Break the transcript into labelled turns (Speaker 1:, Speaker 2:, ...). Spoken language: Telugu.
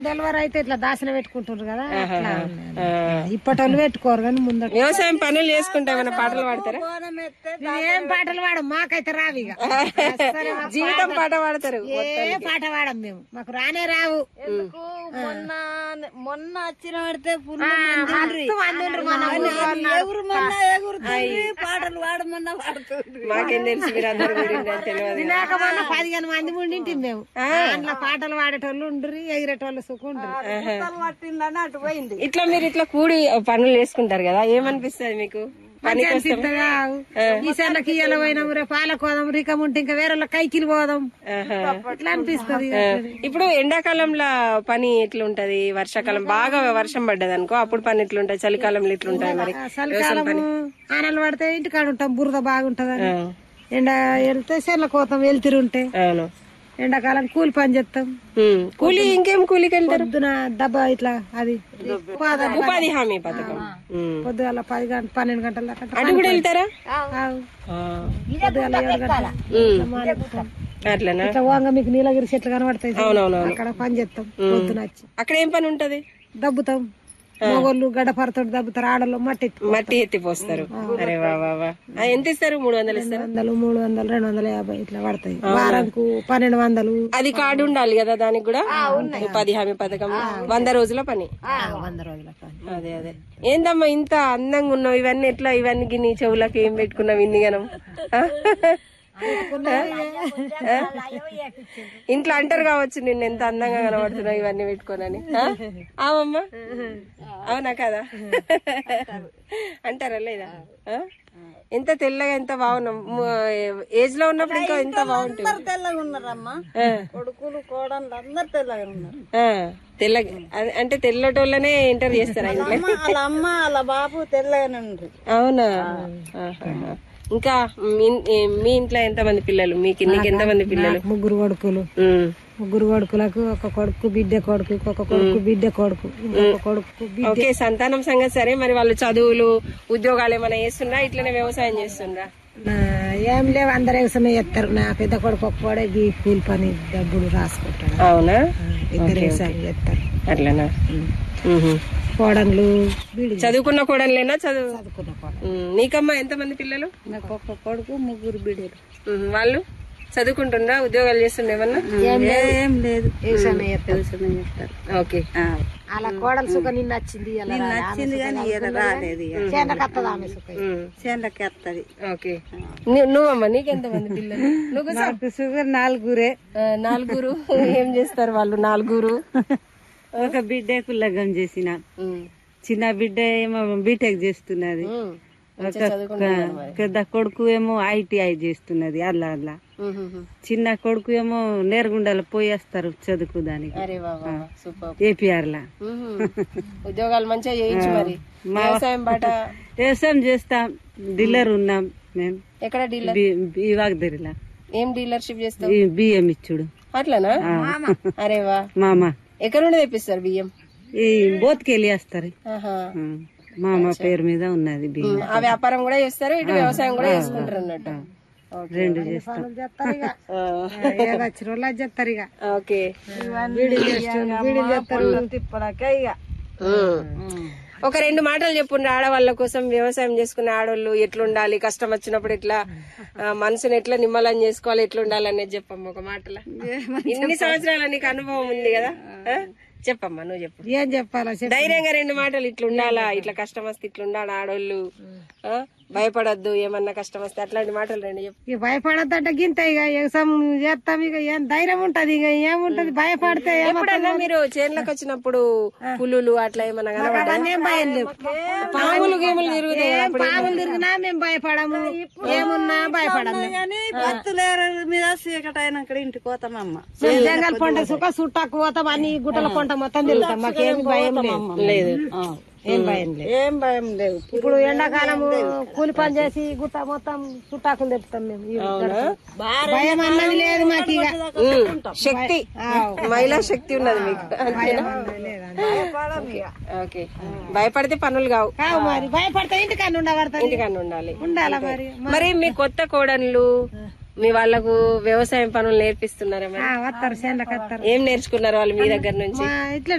Speaker 1: డెలివరీ అయితే ఇట్లా దాసిన పెట్టుకుంటారు కదా అట్లా ఉన్నది. ఇప్పటి వాళ్ళు పెట్టుకోరు కానీ ముందట
Speaker 2: వ్యవసాయం పనులు చేసుకుంటే ఏమైనా పాటలు పాడతారా
Speaker 1: మేము ఏం పాటలు పాడం మాకైతే రావు ఇక అస్సలు మాకు
Speaker 2: జీవితం పాట పాడతారు
Speaker 1: ఏ పాట పాడం మేము మాకు రానే రావు
Speaker 3: మొన్న మొన్న వచ్చిన పడితే ఫుల్
Speaker 1: మస్తు మంది ఉండ్రు మన ఊర్లో.
Speaker 3: ఎగురు మొన్న ఎగురుతుంది పాటలు పాడమన్నా పాడుతుంది
Speaker 2: మాకేం తెలుసు మీరు అందరు గురించి అని తెలియదు
Speaker 1: వినాక మొన్న పదిహేను మంది ఉండింటి మేము అందులో పాటలు పాడేటోళ్ళు ఉండ్రి ఎగిరేటోళ్ళు సుకుండ్రి
Speaker 3: పట్టిందని అటు పోయింది
Speaker 2: ఇట్లా మీరు ఇట్లా కూడి పనులు చేసుకుంటారు కదా ఏమనిపిస్తుంది మీకు పని
Speaker 1: అనిపిస్తుందా? ఈ సెల్లకి ఇయ్యాల పోయినాం రేపు పాలకు పోదాం రికం ఉంటే ఇంకా వేరే కైకిలు పోదాం ఇట్లా అనిపిస్తుంది
Speaker 2: ఇప్పుడు ఎండాకాలంలో పని ఎట్లుంటది వర్షాకాలం బాగా వర్షం పడ్డది అనుకో అప్పుడు పని ఎట్లుంటది చలికాలంలో ఎట్లుంటది మరి
Speaker 1: చలికాలము ఆనలు పడితే ఇంటికాడ ఉంటాం బురద బాగుంటదని ఎండ వెళ్తే సెల్లకి పోతాం వెళ్తిరి ఉంటే
Speaker 2: అవును
Speaker 1: ఎండాకాలం కూలి పని చేస్తాం
Speaker 2: ఉమ్. కూలి ఇంకేం కూలికి వెళ్తారు
Speaker 1: పొద్దున డబ్బా ఇట్లా అది ఉపాధి
Speaker 2: ఉపాధి హామీ పథకం ఉమ్.
Speaker 1: పొద్దుగాల పది గంట పన్నెండు గంటల దాకా
Speaker 2: అటు కూడా వెళ్తారా
Speaker 1: ఆవు.
Speaker 2: ఆ.
Speaker 1: పొద్దుగాల ఏడు గంటల
Speaker 2: ఉమ్.
Speaker 1: మానేస్తాం.
Speaker 2: అట్లనా
Speaker 1: ఇట్లా వంగ మీకు నీలగిరి చెట్లు కనబడతాయి చూడు.
Speaker 2: అవునవునవును
Speaker 1: అక్కడ పని చేస్తాం పొద్దున వచ్చి
Speaker 2: అక్కడ ఏం పని ఉంటది
Speaker 1: దబ్బుతాం మగోళ్ళు గడ్డపరతోటి దబ్బుతారు ఆడోళ్ళు మట్టి ఎత్తు.
Speaker 2: మట్టి ఎత్తి పోస్తారు అరే వా వా వా ఆ, ఎంత ఇస్తారు మూడు వందలు ఇస్తారు
Speaker 1: వందలు మూడు వందలు రెండు వందల యాభై ఇట్లా పడతాయి వారంకు పన్నెండు వందలు
Speaker 2: అది కార్డు ఉండాలి కదా దానికి కూడా ఉపాధి హామీ పథకం వంద రోజుల పని
Speaker 1: వంద రోజుల పని
Speaker 2: అదే అదే ఏందమ్మా ఇంత అందంగా ఉన్నావు ఇవన్నీ ఎట్లా ఇవన్నీ గిన్ని చెవులకి ఏం పెట్టుకున్నావు ఇన్ని గనం ఆ? ఆ? ఇంట్లో అంటారు కావచ్చు నిన్ను ఎంత అందంగా కనబడుతున్నావు ఇవన్నీ పెట్టుకోనని ఆ? ఆవమ్మా అవునా కదా అంటారా లేదా ఆ? ఎంత తెల్లగా ఎంత బాగున్నావు ఏజ్ లో ఉన్నప్పుడు ఇంకా ఎంత బాగుంటుంది
Speaker 3: అందరు తెల్లగా ఉన్నారమ్మా కొడుకులు కోడళ్ళు అందరు తెల్లగా ఉన్నారు
Speaker 2: ఆ, తెల్లగా అదే- అంటే తెల్లటోళ్ళనే ఎంటర్ చేస్తారా ఇంట్లో
Speaker 3: అమ్మ వాళ్ళ అమ్మ వాళ్ళ బాబు తెల్లగానే ఉండ్రు
Speaker 2: అవునా ఆహాహా. ఇంకా మీ మీ ఇంట్లో ఎంత మంది పిల్లలు మీకు నీకు ఎంత మంది పిల్లలు
Speaker 1: ముగ్గురు కొడుకులు
Speaker 2: ఉమ్.
Speaker 1: ముగ్గురు కొడుకులకు ఒక కొడుకు బిడ్డ కొడుకు ఒక కొడుకు బిడ్డ కొడుకు ఇంకొక కొడుకు బిడ్డ
Speaker 2: ఓకే సంతానం సంగతి సరే మరి వాళ్ళు చదువులు ఉద్యోగాలు ఏమైనా చేస్తున్నా ఇట్లనే వ్యవసాయం చేస్తుండ్రా
Speaker 1: నా ఏం లేవు అందరు వ్యవసాయం చేస్తారు నా పెద్ద కొడుకు ఒక్కడే ఈ కూలి పని డబ్బులు రాసుకుంటాడు
Speaker 2: అవునా
Speaker 1: ఇద్దరు వ్యవసాయం చేస్తారు
Speaker 2: అట్లనా ఉహు.
Speaker 1: కోడన్లు బీడి
Speaker 2: చదువుకున్న కోడలేనా చదువు
Speaker 1: చదువుకున్న కోడలు
Speaker 2: ఉమ్. నీకమ్మా ఎంత మంది పిల్లలు
Speaker 3: నాకు ఒక కొడుకు ముగ్గురు బిడ్డలు
Speaker 2: ఉహు. వాళ్ళు చదువుకుంటుండ్రా ఉద్యోగాలు చేస్తుండే ఏమన్నా
Speaker 3: ఏం లేదు
Speaker 1: వ్యవసాయం చేస్తారు
Speaker 3: వ్యవసాయం చేస్తారు
Speaker 2: ఓకే
Speaker 1: అలా కోడలు సుఖ నిన్న వచ్చింది ఇలా రాలే. ఆమె
Speaker 3: వచ్చింది కానీ ఈయన రాలేదు ఇక.
Speaker 1: చేనులకు వత్తది ఆమె సుఖ
Speaker 2: ఉమ్.
Speaker 3: చేనులకి వస్తుంది
Speaker 2: ఓకే ను- నువ్వమ్మా నీకెంత మంది పిల్లలు నువ్వు కూర్చో.
Speaker 3: షుగర్ నాలుగురే
Speaker 2: ఆ, నలుగురు ఏం చేస్తారు వాళ్ళు నలుగురు
Speaker 3: ఒక బిడ్డకు లగ్గం చేసిన
Speaker 2: ఉమ్.
Speaker 3: చిన్న బిడ్డ ఏమో బీటెక్ చేస్తున్నది
Speaker 2: ఉమ్.
Speaker 3: ఒక పెద్ద కొడుకు ఏమో ఐటీఐ చేస్తున్నది అల్లా అల్లా
Speaker 2: ఉహుహు.
Speaker 3: చిన్న కొడుకు ఏమో నేరుగుండలు పోయేస్తారు చదువుకు దానికి
Speaker 2: అరే బాబా సూపర్
Speaker 3: ఏపీఆర్ లా
Speaker 2: ఉహు. ఉద్యోగాలు మంచిగా చేయించు మరి వ్యవసాయం బాట
Speaker 3: వ్యవసాయం చేస్తాం డీలర్ ఉన్నాం మేము
Speaker 2: ఎక్కడ డీలర్
Speaker 3: ఈ వాగ్దరిలా
Speaker 2: ఏం డీలర్షిప్ చేస్తావు
Speaker 3: ఈ బియ్యం ఇచ్చుడు
Speaker 2: అట్లనా అరే వా
Speaker 3: మామ
Speaker 2: ఎక్కడ నుండి తెప్పిస్తారు బియ్యం
Speaker 3: ఈ బోత్కెళ్ళి వేస్తారు
Speaker 2: ఆహా.
Speaker 3: మామ పేరు మీద ఉన్నది బియ్యం
Speaker 2: ఆ వ్యాపారం కూడా చేస్తారు ఇటు వ్యవసాయం కూడా చేసుకుంటారు అన్నట్టు ఓకే.
Speaker 3: రెండు చేస్తాం
Speaker 1: చేస్తారు ఇక
Speaker 2: ఆ.
Speaker 1: ఏదో వచ్చిన వాళ్ళు అది చేస్తారు ఇక
Speaker 2: ఓకే
Speaker 1: బీడీలు చేస్తారు బీడీలు చేస్తారు
Speaker 3: తిప్పడాక ఇక
Speaker 2: ఉమ్. ఒక రెండు మాటలు చెప్పుండ్రు ఆడవాళ్ళ కోసం వ్యవసాయం చేసుకునే ఆడవాళ్ళు ఎట్లుండాలి కష్టం వచ్చినప్పుడు ఎట్లా ఆ, మనసుని ఎట్లా నిమ్మలం చేసుకోవాలి ఎట్లుండాలి అనేది చెప్పమ్మా ఒక మాటల ఇన్ని సంవత్సరాల నీకు అనుభవం ఉంది కదా ఆ? చెప్పమ్మా నువ్వు చెప్పు
Speaker 1: ఏం చెప్పాలా చెప్పు.
Speaker 2: ధైర్యంగా రెండు మాటలు ఇట్లా ఉండాలా ఇట్లా కష్టం వస్తే ఇట్లా ఉండాలి ఆడోళ్ళు ఆ? భయపడద్దు ఏమన్నా కష్టం వస్తే అట్లాంటి మాటలు రెండు చెప్పు
Speaker 1: ఇక భయపడద్దంటే గింత ఇక వ్యవసాయం చేస్తాం ఇక ఏం ధైర్యం ఉంటది ఇక ఏముంటది భయపడితే ఏమ-
Speaker 2: ఎప్పుడన్నా మీరు చేనులకు వచ్చినప్పుడు పులులు అట్లా ఏమన్నా కనబడ్డాయా?
Speaker 1: అవన్నీ ఏం భయం లేవు
Speaker 2: పాములు గేములు తిరుగుతాయి కదా
Speaker 1: ఏం పాములు తిరిగినా మేము భయపడము ఏమున్నా భయపడము
Speaker 3: కానీ భక్తులేరు మీద చీకటి అయినాక ఇంటికి పోతామమ్మ
Speaker 1: మేము జంగల్ పంట సుఖ చుట్టాకు పోతాం అన్ని గుట్టల పంట మొత్తం తిరుగుతాం మాకేం భయం లేదు
Speaker 2: లేదు
Speaker 1: ఏం భయం లేదు
Speaker 3: ఏం భయం లేవు
Speaker 1: ఇప్పుడు ఎండాకాలము కూలి పని చేసి గుట్ట మొత్తం చుట్టాకులు తెప్పుతాం మేము ఈ గడప. భయం అన్నది లేదు మాకు ఇక
Speaker 2: ఉమ్, శక్తి మహిళా శక్తి ఉన్నది మీకు అంతేనా? ఓకే భయపడితే పనులు కావు
Speaker 1: కావు మరి భయపడితే ఇంటికన్నా ఉండబడతాయి
Speaker 2: ఇంటికన్నా ఉండాలి
Speaker 1: ఉండాలా మరి
Speaker 2: మరి మీ కొత్త కోడన్లు మీ వాళ్ళకు వ్యవసాయం పనులు నేర్పిస్తున్నారా మరి
Speaker 1: వస్తారు చేనులకు వస్తారు
Speaker 2: ఏం నేర్చుకున్నారు వాళ్ళు మీ దగ్గర నుంచి
Speaker 1: ఇట్లా